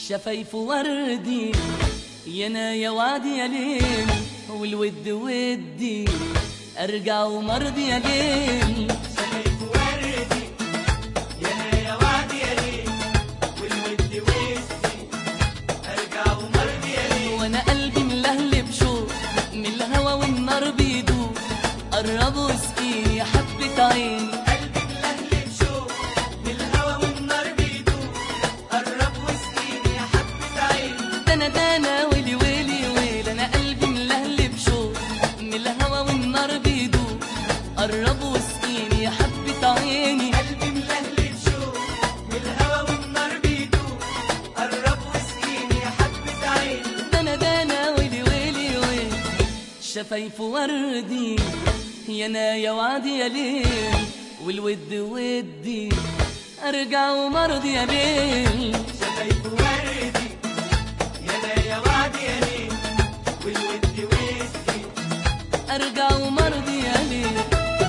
شفايف وردي يا يا وادي يا ليل والود ودي ارجع ومرضي يا ليل شفايف وردي يا يا وعدي يا ليل والود ودي ارجع ومرضي يا ليل وانا قلبي ملهلب شوق من الهوى والنار بيدوب قرب واسقيني يا حبة عيني قلبي ملهلب شوق من الهوا والنار بيدوب قرب واسقيني يا حبة عين دنا دنا ويلي ويلي ويل انا قلبي ملهلب شوق من الهوى والنار بيدوب قرب واسقيني يا حبة عيني قلبي ملهلب شوق من الهوا والنار بيدوب قرب واسقيني يا حبة عين دنا دنا ويلي ويلي ويل شفايف وردي يا نايا وعدي يا ليل والود ودي ارجع ومرضي يا ليل شفايف وردي يا يا وعدي يا ليل والود ودي ارجع ومرضي يا ليل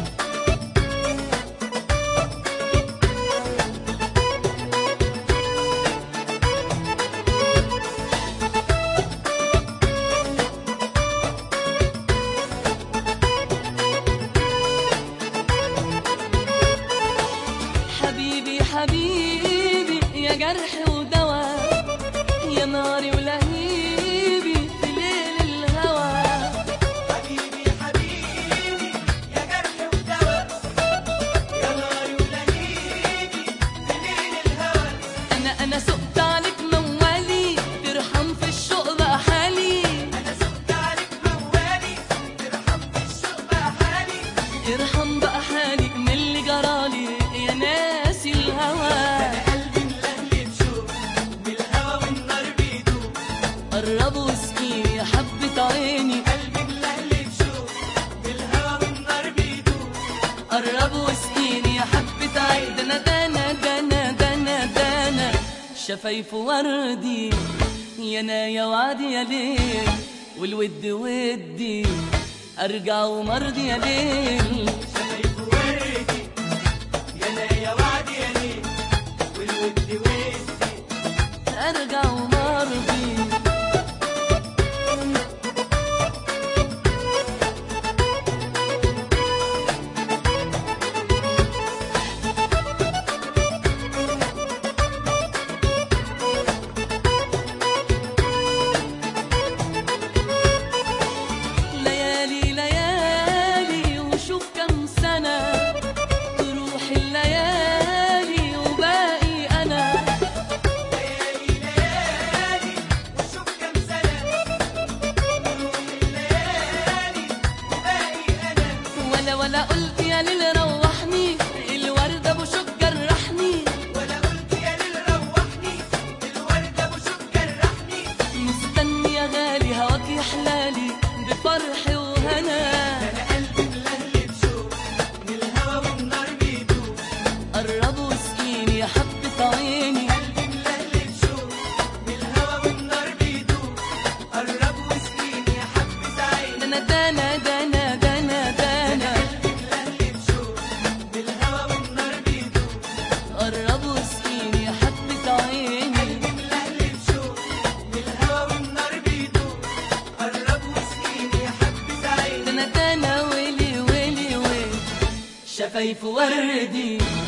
حبيبي حبيبي يا جرح ودواء يا ناري ولهيبي في ليل الهوى حبيبي حبيبي يا جرح ودواء يا ناري ولهيبي في ليل الهوى انا انا سقت عليك موالي ترحم في الشوق بقى حالي انا سقت عليك موالي ترحم في الشوق بقى حالي ارحم بقى حالي من اللي جرالي يا ناسي الهوى انا قلبي ملهلب شوق بالهوا والنار بيدوب قرب واسقيني يا حبة عيني قلبي ملهلب شوق بالهوا والنار بيدوب قرب واسقيني يا حبة عين دنا دنا دنا دنا دنا شفايف وردي يا نايا وعدي يا ليل والود ودي ارجع ومرضي يا ليل شفايف وردي يا يا وعدي يا ليل والود ودي ارجع ومرضي ليالي ليالي وشوف كم سنة تروح الليالي وباقي أنا ليالي ليالي وشوف كم سنة نروح الليالي وباقي أنا ولا ولا قلت يا ليل روحني الورد ابو شوك جرحني ولا قلت يا ليل روحني الورد أبو شوك جرحني مستني يا غالي هواك يحلالي بفرح وهنا أنا قلبي ملهلب شوق من الهوا والنار بيدوب قرب واسقيني يا حبة عيني قلبي ملهلب شوق من الهوا والنار بيدوب قرب واسقيني يا حبة عين دنا دنا دنا دنا دنا قلبي ملهلب شوق من الهوا والنار بيدوب قرب واسقيني يا حبة عيني قلبي ملهلب شوق من الهوا والنار بيدوب قرب واسقيني يا حبة عين دنا دنا ويلي ويلي ويلي شفايف وردي